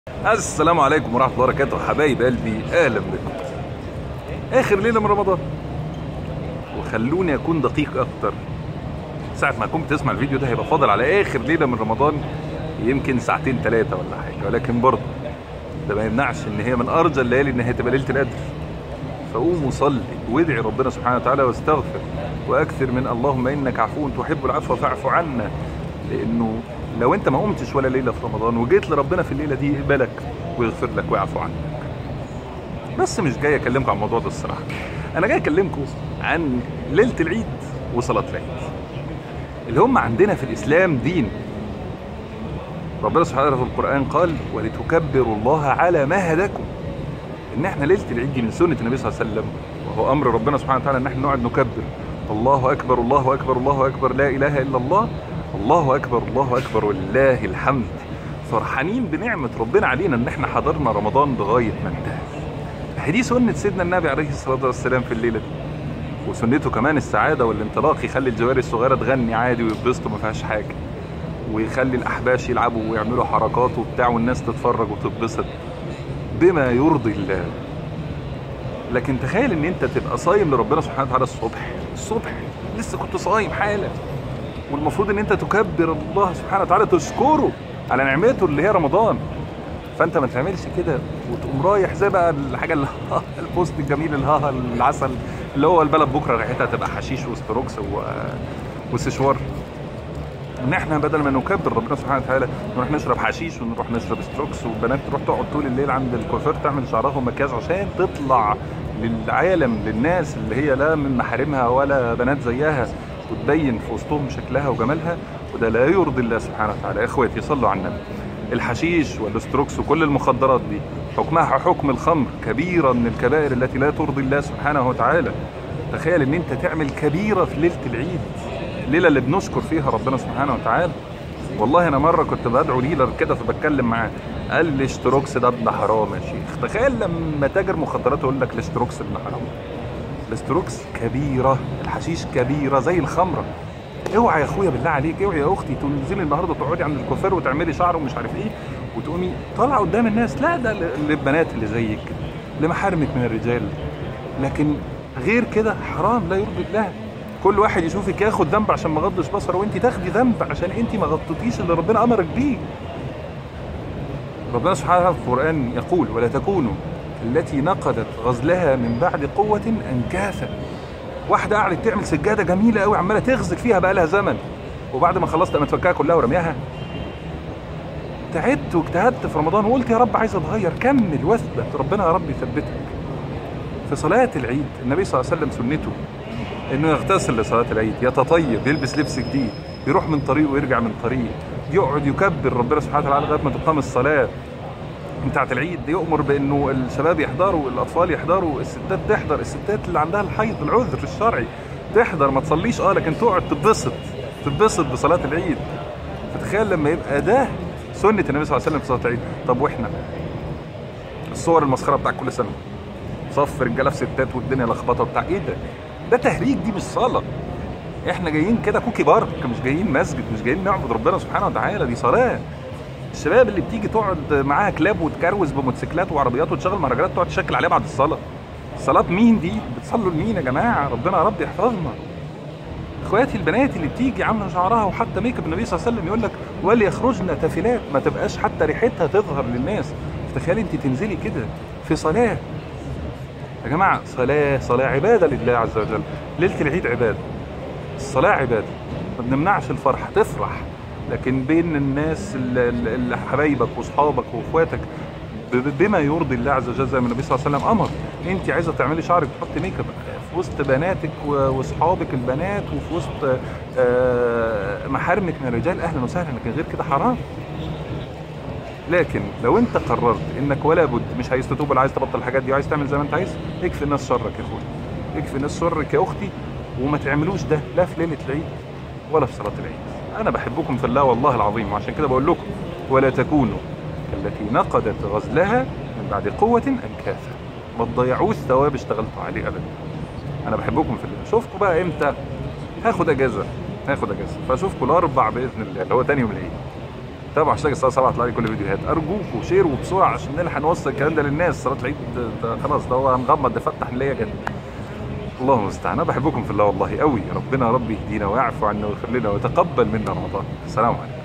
السلام عليكم ورحمه الله وبركاته حبايب قلبي اهلا بكم اخر ليله من رمضان وخلوني اكون دقيق اكتر ساعه ما كنت تسمع الفيديو ده هيبقى فاضل على اخر ليله من رمضان يمكن ساعتين ثلاثه ولا حاجه ولكن برضه ده ما يمنعش ان هي من ارجى الليالي ان هي تبقى ليله القدر فقوم وصلي وادعي ربنا سبحانه وتعالى واستغفر واكثر من اللهم انك عفو تحب العفو فاعف عنا لانه لو انت ما قمتش ولا ليله في رمضان وجيت لربنا في الليله دي يقبلك ويغفر لك ويعفو عنك بس مش جاي اكلمكم عن الموضوع ده الصراحه انا جاي اكلمكم عن ليله العيد وصلاه العيد اللي هم عندنا في الاسلام دين ربنا سبحانه وتعالى في القران قال ولتكبروا الله على ما هداكم ان احنا ليله العيد دي من سنه النبي صلى الله عليه وسلم وهو امر ربنا سبحانه وتعالى ان احنا نقعد نكبر الله اكبر الله اكبر الله اكبر لا اله الا الله الله اكبر الله اكبر ولله الحمد فرحانين بنعمه ربنا علينا ان احنا حضرنا رمضان لغايه ما انتهى دي سنه سيدنا النبي عليه الصلاه والسلام في الليله دي وسنته كمان السعاده والانطلاق يخلي الجواري الصغيره تغني عادي ويتبسطوا ما فيهاش حاجه ويخلي الاحباش يلعبوا ويعملوا حركات وبتاع والناس تتفرج وتتبسط بما يرضي الله لكن تخيل ان انت تبقى صايم لربنا سبحانه وتعالى الصبح الصبح لسه كنت صايم حالا والمفروض ان انت تكبر الله سبحانه وتعالى تشكره على نعمته اللي هي رمضان فانت ما تعملش كده وتقوم رايح زي بقى الحاجه اللي البوست الجميل الهاها العسل اللي هو البلد بكره ريحتها تبقى حشيش وستروكس و... وسشوار ان احنا بدل ما نكبر ربنا سبحانه وتعالى نروح نشرب حشيش ونروح نشرب ستروكس والبنات تروح تقعد طول الليل عند الكوافير تعمل شعرها ومكياج عشان تطلع للعالم للناس اللي هي لا من محارمها ولا بنات زيها وتبين في وسطهم شكلها وجمالها وده لا يرضي الله سبحانه وتعالى يا اخواتي صلوا على النبي الحشيش والستروكس وكل المخدرات دي حكمها حكم الخمر كبيرة من الكبائر التي لا ترضي الله سبحانه وتعالى تخيل ان انت تعمل كبيرة في ليلة العيد الليلة اللي بنشكر فيها ربنا سبحانه وتعالى والله انا مرة كنت بدعو ليلر كده فبتكلم معاه قال لي اشتروكس ده ابن حرام يا شيخ تخيل لما تاجر مخدرات يقول لك الاشتروكس ابن حرام الاستروكس كبيرة الحشيش كبيرة زي الخمرة اوعى يا اخويا بالله عليك اوعي يا اختي تنزلي النهارده تقعدي عند الكوافير وتعملي شعر ومش عارف ايه وتقومي طالعه قدام الناس لا ده للبنات اللي زيك لمحارمك من الرجال لكن غير كده حرام لا يرضي الله كل واحد يشوفك ياخد ذنب عشان ما غضش بصره وانت تاخدي ذنب عشان انت ما غطيتيش اللي ربنا امرك بيه ربنا سبحانه وتعالى في القران يقول ولا تكونوا التي نقضت غزلها من بعد قوة أنكاثا واحدة قعدت تعمل سجادة جميلة قوي عمالة تغزل فيها بقى لها زمن وبعد ما خلصت قامت فكها كلها ورميها تعبت واجتهدت في رمضان وقلت يا رب عايز اتغير كمل واثبت ربنا يا رب يثبتك في صلاة العيد النبي صلى الله عليه وسلم سنته انه يغتسل لصلاة العيد يتطيب يلبس لبس جديد يروح من طريق ويرجع من طريق يقعد يكبر ربنا سبحانه وتعالى لغايه ما تقام الصلاه بتاعه العيد يؤمر بانه الشباب يحضروا الاطفال يحضروا الستات تحضر الستات اللي عندها الحيض العذر الشرعي تحضر ما تصليش اه لكن تقعد تتبسط تتبسط بصلاه العيد فتخيل لما يبقى ده سنه النبي صلى الله عليه وسلم في صلاه العيد طب واحنا الصور المسخره بتاع كل سنه صف رجاله في ستات والدنيا لخبطه بتاع ايه ده ده تهريج دي مش صلاه احنا جايين كده كوكي بارك مش جايين مسجد مش جايين نعبد ربنا سبحانه وتعالى دي صلاه الشباب اللي بتيجي تقعد معاها كلاب وتكروز بموتوسيكلات وعربيات وتشغل مهرجانات تقعد تشكل عليها بعد الصلاه صلاه مين دي بتصلوا لمين يا جماعه ربنا يا رب يحفظنا اخواتي البنات اللي بتيجي عامله شعرها وحتى ميك اب النبي صلى الله عليه وسلم يقول لك وليخرجن تافلات ما تبقاش حتى ريحتها تظهر للناس تخيلي انت تنزلي كده في صلاه يا جماعه صلاه صلاه عباده لله عز وجل ليله العيد عباده الصلاه عباده ما بنمنعش الفرح تفرح لكن بين الناس اللي حبايبك واصحابك واخواتك بما يرضي الله عز وجل زي ما النبي صلى الله عليه وسلم امر انت عايزه تعملي شعرك تحطي ميك اب في وسط بناتك واصحابك البنات وفي وسط محارمك من الرجال اهلا وسهلا لكن غير كده حرام لكن لو انت قررت انك ولا بد مش عايز تتوب ولا عايز تبطل الحاجات دي وعايز تعمل زي ما انت عايز اكفي الناس شرك يا اخويا اكفي الناس شرك يا اختي وما تعملوش ده لا في ليله العيد ولا في صلاه العيد انا بحبكم في الله والله العظيم وعشان كده بقول لكم ولا تكونوا كالتي نقضت غزلها من بعد قوة أنكاثا ما تضيعوش ثواب اشتغلتوا عليه أبدا أنا بحبكم في الله أشوفكم بقى إمتى هاخد أجازة هاخد أجازة فأشوفكم الأربع بإذن الله اللي هو تاني يوم العيد تابعوا هاشتاج الساعه 7 طلع لي كل فيديوهات ارجوكوا شيروا بسرعه عشان نلحق نوصل الكلام ده للناس صلاه العيد ده خلاص ده هو هنغمض نفتح نلاقيها جت الله المستعان انا بحبكم في الله والله قوي ربنا يا رب يهدينا ويعفو عنا ويغفر لنا ويتقبل منا رمضان السلام عليكم